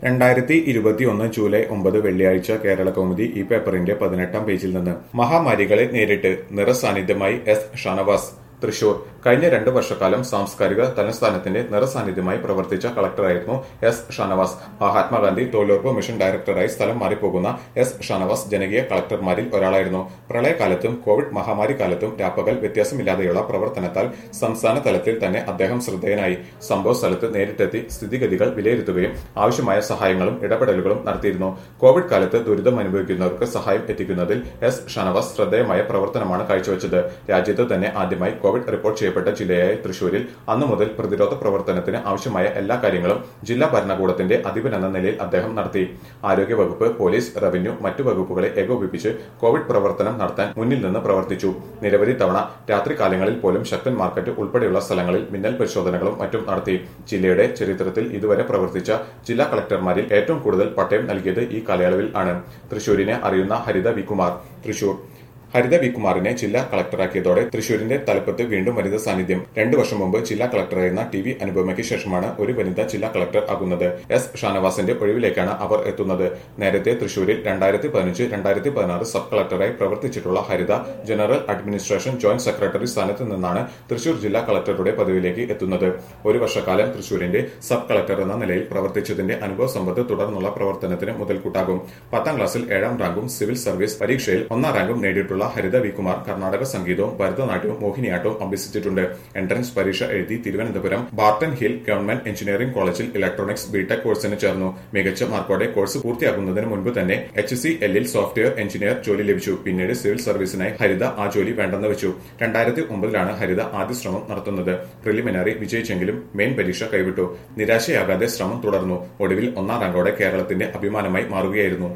രണ്ടായിരത്തി ഇരുപത്തിയൊന്ന് ജൂലൈ ഒമ്പത് വെള്ളിയാഴ്ച കേരള കൗമുദി ഈ പേപ്പറിന്റെ പതിനെട്ടാം പേജിൽ നിന്ന് മഹാമാരികളെ നേരിട്ട് നിറസാന്നിധ്യമായി എസ് ഷാനവാസ് തൃശൂർ കഴിഞ്ഞ രണ്ട് വർഷക്കാലം സാംസ്കാരിക തലസ്ഥാനത്തിന്റെ നിറസാന്നിധ്യമായി പ്രവർത്തിച്ച കളക്ടറായിരുന്നു എസ് ഷാനവാസ് മഹാത്മാഗാന്ധി തൊഴിലുറപ്പ് മിഷൻ ഡയറക്ടറായി സ്ഥലം മാറിപ്പോകുന്ന എസ് ഷാനവാസ് ജനകീയ കളക്ടർമാരിൽ ഒരാളായിരുന്നു പ്രളയകാലത്തും കോവിഡ് മഹാമാരി കാലത്തും രാപ്പകൽ വ്യത്യാസമില്ലാതെയുള്ള പ്രവർത്തനത്താൽ സംസ്ഥാന തലത്തിൽ തന്നെ അദ്ദേഹം ശ്രദ്ധേയനായി സംഭവ സ്ഥലത്ത് നേരിട്ടെത്തി സ്ഥിതിഗതികൾ വിലയിരുത്തുകയും ആവശ്യമായ സഹായങ്ങളും ഇടപെടലുകളും നടത്തിയിരുന്നു കോവിഡ് കാലത്ത് ദുരിതം അനുഭവിക്കുന്നവർക്ക് സഹായം എത്തിക്കുന്നതിൽ എസ് ഷാനവാസ് ശ്രദ്ധേയമായ പ്രവർത്തനമാണ് കാഴ്ചവെച്ചത് രാജ്യത്ത് തന്നെ ആദ്യമായി കോവിഡ് റിപ്പോർട്ട് ചെയ്യപ്പെട്ട ജില്ലയായ തൃശൂരിൽ അന്നു മുതൽ പ്രതിരോധ പ്രവർത്തനത്തിന് ആവശ്യമായ എല്ലാ കാര്യങ്ങളും ജില്ലാ ഭരണകൂടത്തിന്റെ അധിപൻ എന്ന നിലയിൽ അദ്ദേഹം നടത്തി ആരോഗ്യവകുപ്പ് പോലീസ് റവന്യൂ മറ്റു വകുപ്പുകളെ ഏകോപിപ്പിച്ച് കോവിഡ് പ്രവർത്തനം നടത്താൻ മുന്നിൽ നിന്ന് പ്രവർത്തിച്ചു നിരവധി തവണ രാത്രികാലങ്ങളിൽ പോലും ശക്തൻ മാർക്കറ്റ് ഉൾപ്പെടെയുള്ള സ്ഥലങ്ങളിൽ മിന്നൽ പരിശോധനകളും മറ്റും നടത്തി ജില്ലയുടെ ചരിത്രത്തിൽ ഇതുവരെ പ്രവർത്തിച്ച ജില്ലാ കളക്ടർമാരിൽ ഏറ്റവും കൂടുതൽ പട്ടയം നൽകിയത് ഈ കാലയളവിൽ ആണ് തൃശൂരിനെ അറിയുന്ന ഹരിത വി കുമാർ തൃശൂർ ഹരിത വി കുമാറിനെ ജില്ലാ കളക്ടറാക്കിയതോടെ തൃശൂരിന്റെ തലപ്പത്ത് വീണ്ടും വനിതാ സാന്നിധ്യം രണ്ടു വർഷം മുമ്പ് ജില്ലാ കളക്ടറായിരുന്ന ടി വി അനുപമയ്ക്ക് ശേഷമാണ് ഒരു വനിത ജില്ലാ കളക്ടർ ആകുന്നത് എസ് ഷാനവാസിന്റെ ഒഴിവിലേക്കാണ് അവർ എത്തുന്നത് നേരത്തെ തൃശൂരിൽ രണ്ടായിരത്തി പതിനഞ്ച് രണ്ടായിരത്തി പതിനാറ് സബ് കളക്ടറായി പ്രവർത്തിച്ചിട്ടുള്ള Haritha general administration joint secretary സ്ഥാനത്ത് നിന്നാണ് തൃശൂർ ജില്ലാ കളക്ടറുടെ പദവിയിലേക്ക് എത്തുന്നത് ഒരു വർഷക്കാലം തൃശൂരിന്റെ സബ് കളക്ടർ എന്ന നിലയിൽ പ്രവർത്തിച്ചതിന്റെ അനുഭവ സമ്പത്ത് തുടർന്നുള്ള പ്രവർത്തനത്തിന് മുതൽക്കൂട്ടാകും പത്താം ക്ലാസ്സിൽ ഏഴാം റാങ്കും സിവിൽ സർവീസ് പരീക്ഷയിൽ ഒന്നാം റാങ്കും നേടിയിട്ടുള്ള ഹരിത വി കുമാർ കർണാടക സംഗീതവും ഭരതനാട്യവും മോഹിനിയാട്ടവും അഭ്യസിച്ചിട്ടുണ്ട് എൻട്രൻസ് പരീക്ഷ എഴുതി Thiruvananthapuram Barton Hill government engineering കോളേജിൽ ഇലക്ട്രോണിക്സ് ബിടെക് കോഴ്സിന് ചേർന്നു മികച്ച മാർക്കോടെ കോഴ്സ് പൂർത്തിയാക്കുന്നതിന് മുൻപ് തന്നെ എച്ച് സി എല്ലിൽ സോഫ്റ്റ്വെയർ എഞ്ചിനീയർ ജോലി ലഭിച്ചു പിന്നീട് സിവിൽ സർവീസിനായി ഹരിത ആ ജോലി വേണ്ടെന്ന് വെച്ചു രണ്ടായിരത്തി ഒമ്പതിലാണ് ഹരിത ആദ്യ ശ്രമം നടത്തുന്നത് പ്രിലിമിനറി വിജയിച്ചെങ്കിലും മെയിൻ പരീക്ഷ കൈവിട്ടു നിരാശയാകാതെ ശ്രമം തുടർന്നു ഒടുവിൽ ഒന്നാം റാങ്കോടെ കേരളത്തിന്റെ അഭിമാനമായി മാറുകയായിരുന്നു